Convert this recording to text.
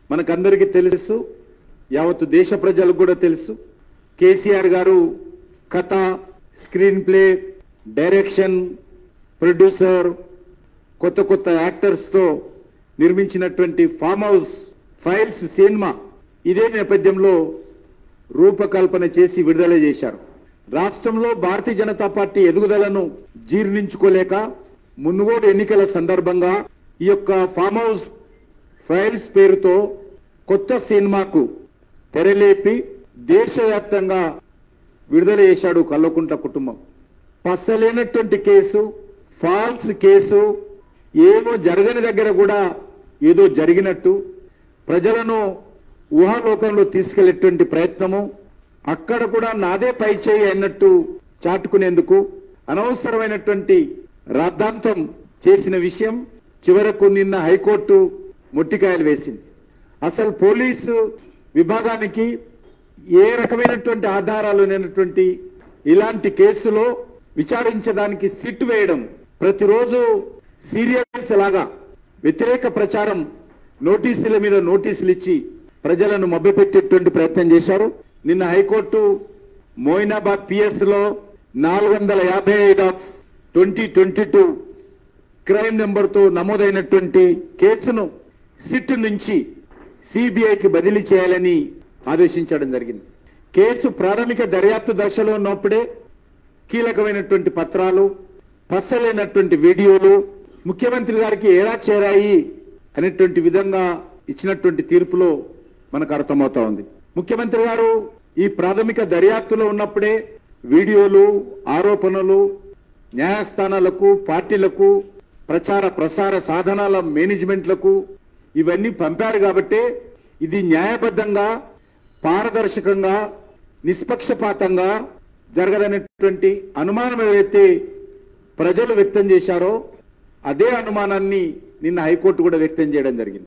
మనకందరికీ తెలుసు యావత్తు దేశ ప్రజలకు కూడా తెలుసు కేసీఆర్ గారు కథ స్క్రీన్ ప్లే డైరెక్షన్ ప్రొడ్యూసర్ కొత్త కొత్త యాక్టర్స్ తో నిర్మించినటువంటి ఫామ్ హౌస్ ఫైల్స్ సినిమా ఇదే నేపథ్యంలో రూపకల్పన చేసి విడుదల చేశారు రాష్ట్రంలో భారతీయ జనతా పార్టీ ఎదుగుదలను జీర్ణించుకోలేక మున్గోడు ఎన్నికల సందర్భంగా ఈ యొక్క ఫామ్ హౌస్ ఫైల్స్ పేరుతో కొత్త సినిమాకు తెరలేపి దేశవ్యాప్తంగా విడుదల చేశాడు కల్వకుంట్ల కుటుంబం పసలేనటువంటి కేసు ఫాల్స్ కేసు ఏమో జరగని దగ్గర కూడా ఏదో జరిగినట్టు ప్రజలను ఊహాలోకంలో తీసుకెళ్లేటువంటి ప్రయత్నము అక్కడ కూడా నాదే పై చేయి అన్నట్టు చాటుకునేందుకు అనవసరమైనటువంటి రాద్ధాంతం చేసిన విషయం చివరకు నిన్న హైకోర్టు మొట్టికాయలు వేసింది అసలు పోలీసు విభాగానికి ఏ రకమైనటువంటి ఆధారాలు లేనటువంటి ఇలాంటి కేసులో విచారించడానికి సిట్ వేయడం ప్రతిరోజు సీరియల్స్ లాగా వ్యతిరేక ప్రచారం నోటీసుల మీద నోటీసులు ఇచ్చి ప్రజలను మభ్యపెట్టేటువంటి ప్రయత్నం చేశారు నిన్న హైకోర్టు మోయినాబాద్ పిఎస్ లో నాలుగు వందల యాభై ఐదు of twenty twenty two crime నెంబర్తో నమోదైనటువంటి కేసును సిట్ నుంచి సిబిఐకి బదిలీ చేయాలని ఆదేశించడం జరిగింది కేసు ప్రాథమిక దర్యాప్తు దశలో ఉన్నప్పుడే కీలకమైనటువంటి పత్రాలు పసలైనటువంటి వీడియోలు ముఖ్యమంత్రి గారికి ఎలా చేరాయి అనేటువంటి విధంగా ఇచ్చినటువంటి తీర్పులో మనకు అర్థమవుతా ఉంది ముఖ్యమంత్రి గారు ఈ ప్రాథమిక దర్యాప్తులో ఉన్నప్పుడే వీడియోలు ఆరోపణలు న్యాయస్థానాలకు పార్టీలకు ప్రచార ప్రసార సాధనాల మేనేజ్మెంట్లకు ఇవన్నీ పంపారు కాబట్టే ఇది న్యాయబద్ధంగా పారదర్శకంగా నిష్పక్షపాతంగా జరగదనేటువంటి అనుమానం ఏదైతే ప్రజలు వ్యక్తం చేశారో అదే అనుమానాన్ని నిన్న హైకోర్టు కూడా వ్యక్తం చేయడం జరిగింది